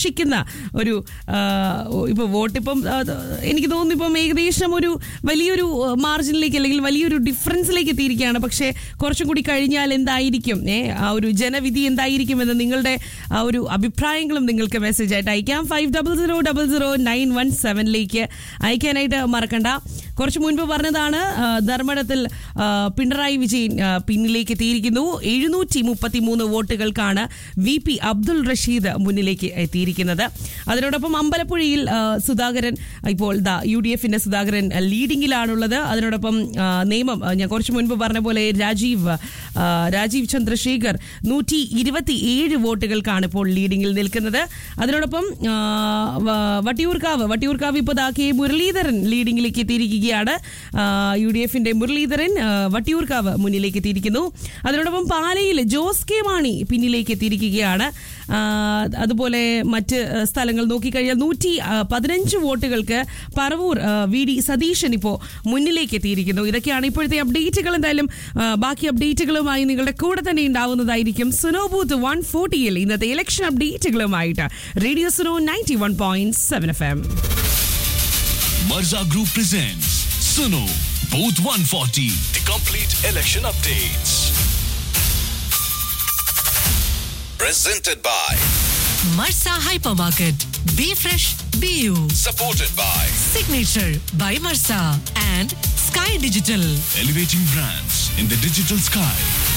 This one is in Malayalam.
ിക്കുന്ന ഒരു ആ, ഇപ്പൊ വോട്ടിപ്പം ആ, എനിക്ക് തോന്നുന്നു ഇപ്പം ഏകദേശം ഒരു വലിയൊരു മാർജിനിലേക്ക് അല്ലെങ്കിൽ വലിയൊരു ഡിഫറൻസിലേക്ക് എത്തിയിരിക്കുകയാണ് പക്ഷേ കുറച്ചും കൂടി കഴിഞ്ഞാൽ എന്തായിരിക്കും ഏ ആ ഒരു ജനവിധി എന്തായിരിക്കും എന്ന് നിങ്ങളുടെ ആ ഒരു അഭിപ്രായങ്ങളും നിങ്ങൾക്ക് മെസ്സേജ് ആയിട്ട് അയക്കാം five double zero double zero nine one സെവനിലേക്ക് അയക്കാനായിട്ട് മറക്കണ്ട കുറച്ച് മുൻപ് പറഞ്ഞതാണ് ആ, ധർമ്മടത്തിൽ ആ, പിണറായി വിജയൻ ആ, പിന്നിലേക്ക് എത്തിയിരിക്കുന്നു എഴുന്നൂറ്റി മുപ്പത്തി മൂന്ന് വോട്ടുകൾക്കാണ് വി പി അബ്ദുൾ റഷീദ് മുന്നിലേക്ക് എത്തിയിരിക്കുന്നത് അതിനോടൊപ്പം അമ്പലപ്പുഴയിൽ ആ, സുധാകരൻ ഇപ്പോൾ ദാ യു ഡി എഫിന്റെ സുധാകരൻ ആ, ലീഡിംഗിലാണുള്ളത് അതിനോടൊപ്പം ആ, നിയമം ആ, ഞാൻ കുറച്ച് മുൻപ് പറഞ്ഞ പോലെ രാജീവ് ആ, രാജീവ് ചന്ദ്രശേഖർ നൂറ്റി ഇരുപത്തി ഏഴ് വോട്ടുകൾക്കാണ് ഇപ്പോൾ ലീഡിംഗിൽ നിൽക്കുന്നത് അതിനോടൊപ്പം ആ, വ- വട്ടിയൂർക്കാവ് വട്ടിയൂർക്കാവ് ഇപ്പോൾ ദാ കെ മുരളീധരൻ ലീഡിംഗിലേക്ക് എത്തിയിരിക്കുകയാണ് ആ, യു ഡി എഫിന്റെ മുരളീധരൻ ആ, വട്ടിയൂർക്കാവ് മുന്നിലേക്ക് എത്തിയിരിക്കുന്നു അതിനോടൊപ്പം പാലയിൽ ജോസ് കെ മാണി പിന്നിലേക്ക് എത്തിയിരിക്കുകയാണ് ആ, അതുപോലെ മറ്റ് ആ, സ്ഥലങ്ങൾ നോക്കിക്കഴിഞ്ഞാൽ നൂറ്റി ആ, പതിനഞ്ച് വോട്ടുകൾക്ക് പറവൂർ ആ, വി ഡി സതീശൻ ഇപ്പോൾ മുന്നിലേക്ക് എത്തിയിരിക്കുന്നു ഇതൊക്കെയാണ് ഇപ്പോഴത്തെ അപ്ഡേറ്റുകൾ എന്തായാലും ആ, ബാക്കി അപ്ഡേറ്റുകളുമായി നിങ്ങളുടെ കൂടെ തന്നെ ഉണ്ടാവുന്നതായിരിക്കും സുനോ ബൂത്ത് വൺ ഫോർട്ടിയിൽ ഇന്നത്തെ ഇലക്ഷൻ അപ്ഡേറ്റുകളുമായിട്ട് radio Suno ninety one point seven F M Marza Group presents Suno Booth 140, the complete election updates. Presented by, Marsa Hypermarket. Be fresh, be you. supported by Signature by Marsa and Sky Digital. Elevating Brands in the Digital Sky.